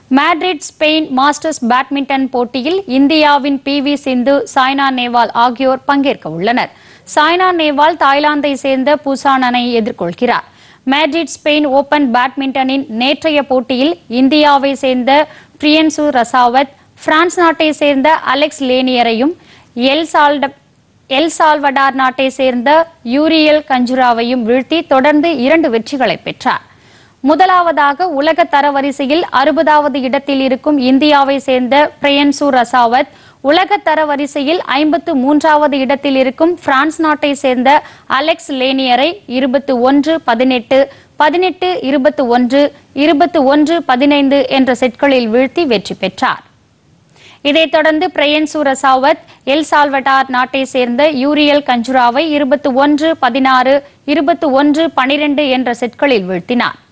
Madrid Spain masters badminton போட்டியில் இந்தியாவின் P V Sindhu Saina Nehwal ஆகியோர் பங்கேற்க உள்ளனர் சாய்னா நேவால் தாய்லாந்தை சேர்ந்த புசானனை எதிர்கொள்கிறார் மேட்ரிட் ஸ்பெயின் ஓபன் பேட்மிண்டனின் நேற்றைய போட்டியில் இந்தியாவை சேர்ந்த பிரியன்சு ரசாவத் பிரான்ஸ் நாட்டை சேர்ந்த அலெக்ஸ் லேனியரையும் எல் சால்ட எல் சால்வடார் நாட்டை சேர்ந்த யூரியல் கஞ்சுராவையும் வீழ்த்தி தொடர்ந்து இரண்டு வெற்றிகளை பெற்றார் முதலாவதாக உலக தரவரிசையில் அறுபதாவது இடத்தில் இருக்கும் இந்தியாவை சேர்ந்த பிரியன்சு ரசாவத் உலக தரவரிசையில் ஐம்பத்து மூன்றாவது இடத்தில் இருக்கும் பிரான்ஸ் நாட்டை சேர்ந்த அலெக்ஸ் லேனியரை இருபத்து ஒன்று பதினெட்டு பதினெட்டு இருபத்து ஒன்று இருபத்து ஒன்று பதினைந்து என்ற செட்களில் வீழ்த்தி வெற்றி பெற்றார் இதைத் தொடர்ந்து பிரயன்சு ரசாவத் எல் சால்வடார் நாட்டை சேர்ந்த யூரியல் கஞ்சுராவை இருபத்து ஒன்று பதினாறு இருபத்து ஒன்று பனிரெண்டு என்ற செட்களில் வீழ்த்தினார்